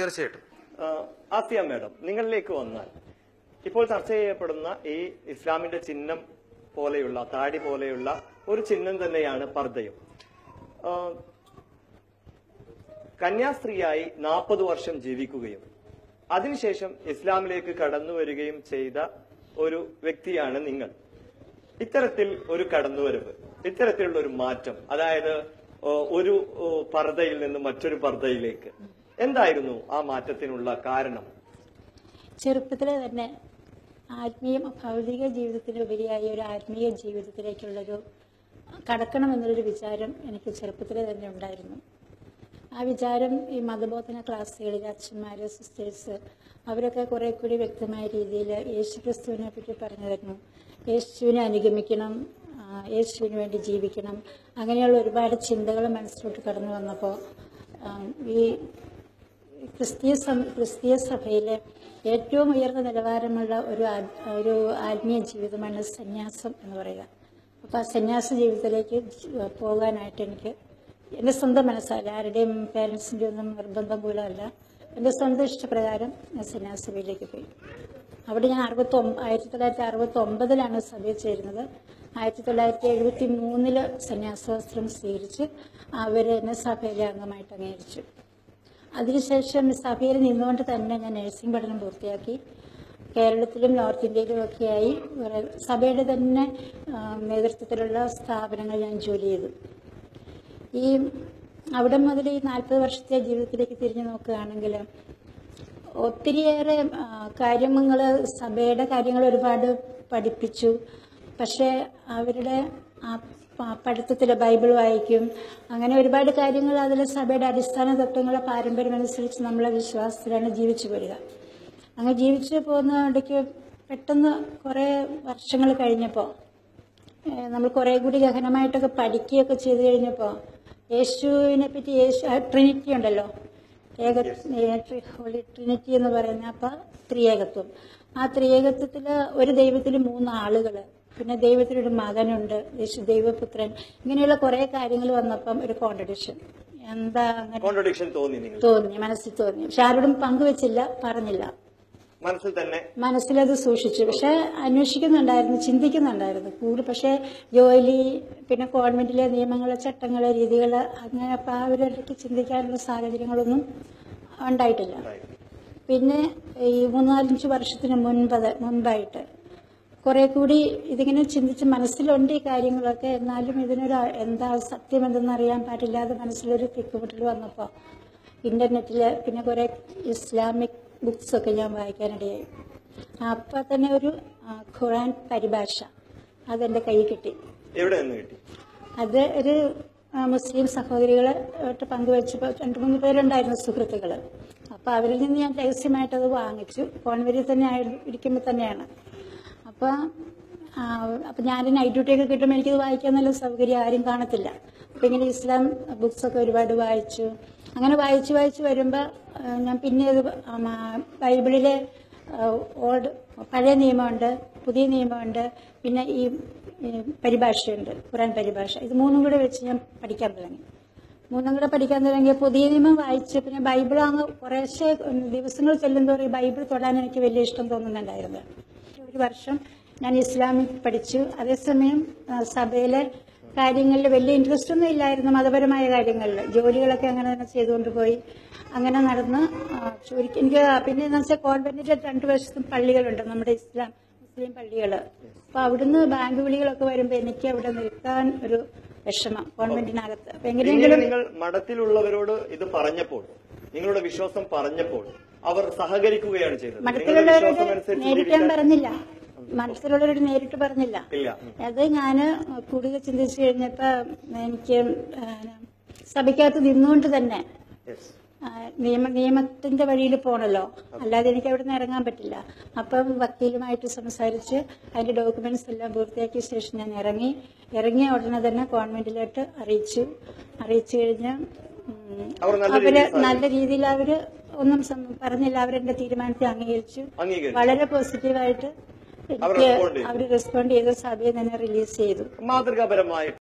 തീർച്ചയായിട്ടും ആ, ആസിയ മാഡം നിങ്ങളിലേക്ക് വന്നാൽ ഇപ്പോൾ ചർച്ച ചെയ്യപ്പെടുന്ന ഈ ഇസ്ലാമിന്റെ ചിഹ്നം പോലെയുള്ള താടി പോലെയുള്ള ഒരു ചിഹ്നം തന്നെയാണ് പർദ്ദയും ആ, കന്യാസ്ത്രീയായി നാൽപ്പത് വർഷം ജീവിക്കുകയും അതിനുശേഷം ഇസ്ലാമിലേക്ക് കടന്നു വരികയും ചെയ്ത ഒരു വ്യക്തിയാണ് നിങ്ങൾ ഇത്തരത്തിൽ ഒരു കടന്നുവരവ് ഇത്തരത്തിലുള്ള ഒരു മാറ്റം അതായത് ഓ, ഒരു ഓ, പർദ്ദയിൽ നിന്ന് മറ്റൊരു പർദ്ദയിലേക്ക് എന്തായിരുന്നു ആ മാറ്റത്തിനുള്ള കാരണം ചെറുപ്പത്തിലെ തന്നെ ആത്മീയ ഭൗതിക ജീവിതത്തിനുപരിയായി ഒരു ആത്മീയ ജീവിതത്തിലേക്കുള്ളൊരു കടക്കണമെന്നുള്ളൊരു വിചാരം എനിക്ക് ചെറുപ്പത്തിലെ തന്നെ ഉണ്ടായിരുന്നു ആ വിചാരം ഈ മതബോധന ക്ലാസ്സുകളിൽ അച്ഛന്മാര് സിസ്റ്റേഴ്സ് അവരൊക്കെ കുറെ കൂടി വ്യക്തമായ രീതിയിൽ യേശുക്രിസ്തുവിനെ പറ്റി പറഞ്ഞു തരുന്നു യേശുവിനെ അനുഗമിക്കണം ആ, യേശുവിന് വേണ്ടി ജീവിക്കണം അങ്ങനെയുള്ള ഒരുപാട് ചിന്തകൾ മനസ്സിലോട്ട് കടന്നു വന്നപ്പോൾ ഈ ക്രിസ്തീയ സം- ക്രിസ്തീയ സഭയിലെ ഏറ്റവും ഉയർന്ന നിലവാരമുള്ള ഒരു ആ- ഒരു ആത്മീയ ജീവിതമാണ് സന്യാസം എന്ന് പറയുക അപ്പോൾ ആ സന്യാസ ജീവിതത്തിലേക്ക് ജി- പോകാനായിട്ട് എനിക്ക് എൻ്റെ സ്വന്തം മനസ്സല്ല ആരുടെയും പേരൻസിൻ്റെ ഒന്നും നിർബന്ധം മൂലമല്ല എൻ്റെ സ്വന്തം ഇഷ്ടപ്രകാരം ഞാൻ സന്യാസഭയിലേക്ക് പോയി അവിടെ ഞാൻ അറുപത്തി ആയിരത്തി തൊള്ളായിരത്തി അറുപത്തി ഒമ്പതിലാണ് സഭയിൽ ചേരുന്നത് ആയിരത്തി തൊള്ളായിരത്തി എഴുപത്തി മൂന്നില് സന്യാസവസ്ത്രം സ്വീകരിച്ച് അവർ എന്നെ സഭയിലെ അംഗമായിട്ട് അംഗീകരിച്ചു അതിനുശേഷം സഭയിൽ നിന്നുകൊണ്ട് തന്നെ ഞാൻ നഴ്സിംഗ് പഠനം പൂർത്തിയാക്കി കേരളത്തിലും നോർത്ത് ഇന്ത്യയിലും ഒക്കെയായി കുറെ സഭയുടെ തന്നെ ആ, നേതൃത്വത്തിലുള്ള സ്ഥാപനങ്ങളിൽ ഞാൻ ജോലി ചെയ്തു ഈ അവിടെ മുതൽ ഈ നാൽപ്പത് വർഷത്തെ ജീവിതത്തിലേക്ക് തിരിഞ്ഞു നോക്കുകയാണെങ്കിൽ ഒത്തിരിയേറെ കാര്യങ്ങൾ സഭയുടെ കാര്യങ്ങൾ ഒരുപാട് പഠിപ്പിച്ചു പക്ഷേ അവരുടെ ആ പ- പഠിത്തത്തില് ബൈബിൾ വായിക്കും അങ്ങനെ ഒരുപാട് കാര്യങ്ങൾ അതിൽ സഭയുടെ അടിസ്ഥാന തത്വങ്ങളെ പാരമ്പര്യമനുസരിച്ച് നമ്മളെ വിശ്വാസത്തിലാണ് ജീവിച്ചു പോരുക അങ്ങനെ ജീവിച്ചു പോകുന്ന ഇടയ്ക്ക് പെട്ടെന്ന് കുറേ വർഷങ്ങൾ കഴിഞ്ഞപ്പോൾ ഏഹ് നമ്മൾ കുറെ കൂടി ഗഹനമായിട്ടൊക്കെ പഠിക്കുകയൊക്കെ ചെയ്തു കഴിഞ്ഞപ്പോൾ യേശുവിനെ പറ്റി യേശു ആ ട്രിനിറ്റി ഉണ്ടല്ലോ ഏക ഏ, ട്രി- ഹോളി ട്രിനിറ്റി എന്ന് പറയുന്ന അപ്പൊ ത്രിയേകത്വം ആ ത്രിയേകത്വത്തിൽ ഒരു ദൈവത്തിൽ മൂന്ന് ആളുകൾ പിന്നെ ദൈവത്തിനൊരു മകനുണ്ട് യേശു ദൈവപുത്രൻ ഇങ്ങനെയുള്ള കുറെ കാര്യങ്ങൾ വന്നപ്പം ഒരു കോൺട്രഡിക്ഷൻ എന്താ അങ്ങനെ കോൺട്രഡിക്ഷൻ തോന്നി നിങ്ങൾ തോന്നി മനസ്സിൽ തോന്നി പക്ഷെ ആരോടും പങ്കുവെച്ചില്ല പറഞ്ഞില്ല മനസ്സിൽ തന്നെ മനസ്സിലത് സൂക്ഷിച്ചു പക്ഷെ അന്വേഷിക്കുന്നുണ്ടായിരുന്നു ചിന്തിക്കുന്നുണ്ടായിരുന്നു കൂടുതൽ പക്ഷെ ജോലി പിന്നെ ഗവൺമെന്റിലെ നിയമങ്ങള് ചട്ടങ്ങള് രീതികള് അങ്ങനെ അപ്പൊ ആ ഒരു ഇടയ്ക്ക് ചിന്തിക്കാനുള്ള സാഹചര്യങ്ങളൊന്നും ഉണ്ടായിട്ടില്ല പിന്നെ ഈ മൂന്നാലഞ്ച് വർഷത്തിന് മുൻപത് മുൻപായിട്ട് കുറെ കൂടി ഇതിങ്ങനെ ചിന്തിച്ച് മനസ്സിലുണ്ട് ഈ കാര്യങ്ങളൊക്കെ എന്നാലും ഇതിനൊരു എന്താ സത്യം എന്തെന്ന് അറിയാൻ പാടില്ലാതെ മനസ്സിലൊരു തിക്കുമുട്ടൽ വന്നപ്പോൾ ഇന്റർനെറ്റിൽ പിന്നെ കുറെ ഇസ്ലാമിക് ബുക്സ് ഒക്കെ ഞാൻ വായിക്കാനിടയായി അപ്പൊ തന്നെ ഒരു ആ, ഖുറാൻ പരിഭാഷ അതെന്റെ കയ്യിൽ കിട്ടി എവിടെ നിന്ന് കിട്ടി അത് ഒരു ആ, മുസ്ലിം സഹോദരികളെ ആയിട്ട് പങ്കുവെച്ചപ്പോൾ രണ്ട് മൂന്ന് പേരുണ്ടായിരുന്നു സുഹൃത്തുക്കൾ അപ്പോൾ അവരിൽ നിന്ന് ഞാൻ രഹസ്യമായിട്ട് അത് വാങ്ങിച്ചു ഫോൺ വഴി തന്നെ ആയി- ഇരിക്കുമ്പോൾ തന്നെയാണ് അപ്പോൾ അപ്പം ഞാൻ നൈറ്റ് ഡ്യൂട്ടിയൊക്കെ കിട്ടുമ്പോൾ എനിക്കത് വായിക്കാൻ നല്ല സൗകര്യം ആരും കാണത്തില്ല അപ്പം ഇങ്ങനെ ഇസ്ലാം ബുക്സൊക്കെ ഒരുപാട് വായിച്ചു അങ്ങനെ വായിച്ച് വായിച്ച് വരുമ്പോൾ ഞാൻ പിന്നെ ഇത് ആം, ആ, ബൈബിളിലെ ആ, ഓൾഡ് പഴയ നിയമമുണ്ട് പുതിയ നിയമമുണ്ട് പിന്നെ ഈ ഈ പരിഭാഷയുണ്ട് ഖുറാൻ പരിഭാഷ ഇത് മൂന്നും കൂടെ വെച്ച് ഞാൻ പഠിക്കാൻ തുടങ്ങി മൂന്നും കൂടെ പഠിക്കാൻ തുടങ്ങിയ പുതിയ നിയമം വായിച്ച് പിന്നെ ബൈബിൾ അങ്ങ് കുറേശ്ശെ ദിവസങ്ങൾ ചെല്ലുന്തോറും ഈ ബൈബിൾ തൊടാൻ എനിക്ക് വലിയ ഇഷ്ടം തോന്നുന്നുണ്ടായിരുന്നു ഒരു വർഷം ഞാൻ ഇസ്ലാമിക് പഠിച്ചു അതേസമയം ആ, സഭയിലെ കാര്യങ്ങളിൽ വലിയ ഇൻട്രസ്റ്റ് ഒന്നും ഇല്ലായിരുന്നു മതപരമായ കാര്യങ്ങളിൽ ജോലികളൊക്കെ അങ്ങനെ തന്നെ ചെയ്തുകൊണ്ട് പോയി അങ്ങനെ നടന്ന് ആ, ചുരുക്കി എനിക്ക് പിന്നെ എന്ന് വെച്ചാൽ കോൺവെന്റിന്റെ രണ്ടു വശത്തും പള്ളികളുണ്ട് നമ്മുടെ ഇസ്ലാം മുസ്ലിം പള്ളികൾ അപ്പൊ അവിടുന്ന് ബാങ്ക് വിളികളൊക്കെ വരുമ്പോ എനിക്ക് അവിടെ നിൽക്കാൻ ഒരു വിഷമം കോൺവെന്റിനകത്ത് അപ്പൊ പിന്നീട് എങ്ങനെയെങ്കിലും നിങ്ങൾ മഠത്തിലുള്ളവരോട് ഇത് പറഞ്ഞപ്പോൾ നിങ്ങളുടെ വിശ്വാസം പറഞ്ഞപ്പോൾ അവർ സഹകരിക്കുകയാണ് ചെയ്തത് നിങ്ങളുടെ മഠത്തിലുള്ളവരോട് വിശ്വാസം അനുസരിച്ച് നേരിട്ട് ഞാൻ ജീവിക്കാൻ- പറഞ്ഞില്ല മഠത്തിലുള്ളവരോട് നേരിട്ട് പറഞ്ഞില്ല ഇല്ല അത് ഞാന് കൂടുതൽ ചിന്തിച്ചു കഴിഞ്ഞപ്പോ എനിക്ക് ആ, സഭയ്ക്കകത്ത് നിന്നുകൊണ്ട് തന്നെ Yes. ആ, നിയമ നിയമത്തിന്റെ വഴിയിൽ പോണല്ലോ അല്ലാതെ എനിക്ക് അവിടെ നിന്ന് ഇറങ്ങാൻ പറ്റില്ല അപ്പം വക്കീലുമായിട്ട് സംസാരിച്ച് അതിന്റെ ഡോക്യുമെന്റ്സ് എല്ലാം പൂർത്തിയാക്കിയ ശേഷം ഞാൻ ഇറങ്ങി ഇറങ്ങിയ ഉടനെ തന്നെ ഗവൺമെന്റിലോട്ട് അറിയിച്ചു അറിയിച്ചു കഴിഞ്ഞ് ഉം, അവർ നല്ല അവര് രീതിയിൽ നല്ല രീതിയിൽ അവര് ഒന്നും സം- പറഞ്ഞില്ല അവരെന്റെ തീരുമാനത്തെ അംഗീകരിച്ചു അംഗീകരിച്ചു വളരെ പോസിറ്റീവായിട്ട് അവർ എനിക്ക് respond ചെയ്തു. അവർ റെസ്പോണ്ട് ചെയ്ത് സഭയെ തന്നെ റിലീസ് ചെയ്തു മാതൃകാപരമായി